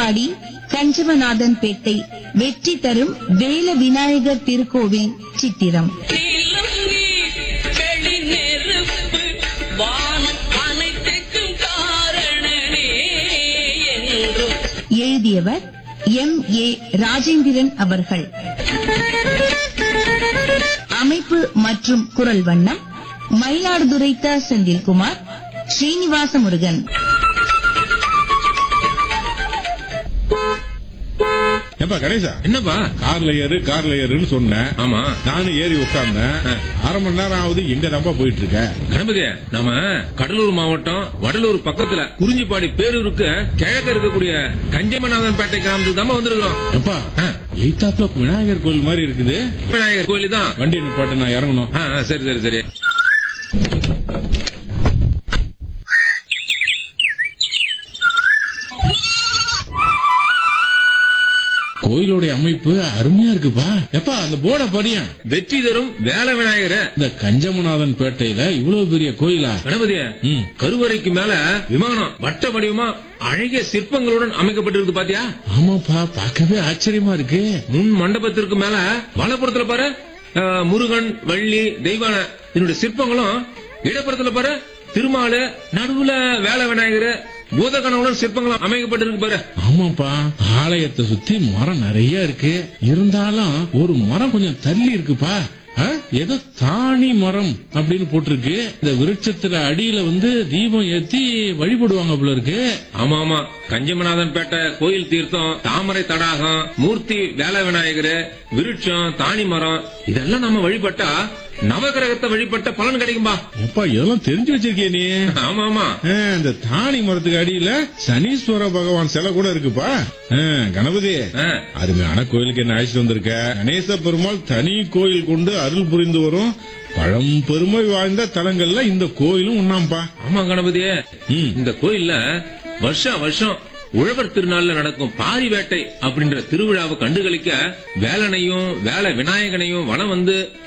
குறிஞ்சிப்பாடி கஞ்சமநாதன் பேட்டை வெற்றி தரும் வேல விநாயகர் திருக்கோவில் சித்திரம் நீலம் நீர் வெளி நெருப்பு வானம் அனைத்துக்கும் காரணனே என்றும் எழுதியவர் எம் ஏ ராஜேந்திரன் அவர்கள் அமைப்பு மற்றும் குரல் வண்ணம் மயிலாடுதுறை த செந்தில்குமார் ஸ்ரீனிவாச முருகன் ஏப்பா கணேசா என்னப்பா கார்ல ஏறு கார்ல ஏறுன்னு சொன்னேன் ஆமா நானும் ஏறி உட்கார்ந்தேன் அரை மணி நேரம் ஆகுது எங்க தப்பா போயிட்டு இருக்க கணபதி நாம கடலூர் மாவட்டம் வடலூர் பக்கத்துல குறிஞ்சிப்பாடி பேரூருக்கு கிழக்க இருக்கக்கூடிய கஞ்சமநாதன் பேட்டை கிராமத்துக்கு தான் வந்திருக்கிறோம் எப்பா எய்தாப்ல விநாயகர் கோயில் மாதிரி இருக்குது விநாயகர் கோயில் தான் வண்டி நிப்பாட்டு நான் இறங்கணும் ஆ, ஆ, சரி சரி சரி கோயிலோட அமைப்பு அருமையா இருக்குப்பா எப்பா அந்த போர்டை படியா வெற்றி தரும் வேலை விநாயகர் இந்த கஞ்சமநாதன் பேட்டையில இவ்வளவு பெரிய கோயிலா கணபதி ம். கருவறைக்கு மேல விமானம் வட்ட வடிவமா அழகிய சிற்பங்களுடன் அமைக்கப்பட்டிருக்கு பாத்தியா ஆமாப்பா பார்க்கவே ஆச்சரியமா இருக்கு முன் மண்டபத்திற்கு மேல வலப்புறத்துல பாரு ஆ, முருகன் வள்ளி தெய்வான இதனுடைய சிற்பங்களும் இடப்புறத்துல பாரு திருமாலு நடுவுல வேலை விநாயகர் பூதகணவுடன் சிற்பங்களும் அமைக்கப்பட்டிருக்கு பாரு ஆமாப்பா ஆலயத்தை சுத்தி மரம் நிறைய இருக்கு இருந்தாலும் ஒரு மரம் கொஞ்சம் தள்ளி இருக்குப்பா ஆ? ஏதோ தாணி மரம் அப்படின்னு போட்டிருக்கு இந்த விருட்சத்துல அடியில வந்து தீபம் ஏத்தி வழிபடுவாங்க போல இருக்கு ஆமா ஆமா கஞ்சமநாதன் பேட்டை கோயில் தீர்த்தம் தாமரை தடாகம் மூர்த்தி வேலை விநாயகர் விருட்சம் தானி மரம் இதெல்லாம் நம்ம வழிபட்டா நவகிரகத்தை வழிபட்ட பலன் கிடைக்கும்பா எப்பா இதெல்லாம் தெரிஞ்சு வச்சிருக்கிய நீ ஆமா ஆமா ஆ, இந்த தாணி மரத்துக்கு அடியில சனீஸ்வர பகவான் சிலை கூட இருக்குப்பா ஆ, கணபதி ஆ, அருமையான கோயிலுக்கு என்ன அழைச்சிட்டு வந்திருக்க கணேச பெருமாள் தனி கோயில் கொண்டு அருள் புரிந்து வரும் பழம் பெருமை வாய்ந்த தலங்கள்ல இந்த கோயிலும் உண்ணாம்பா ஆமா கணபதியே ம். இந்த கோயில்ல வருஷா வருஷம் உழவர் திருநாள்ல நடக்கும் பாரி வேட்டை அப்படின்ற திருவிழாவை கண்டுகளிக்க வேலனையும் வேலை விநாயகனையும் வனம் வந்து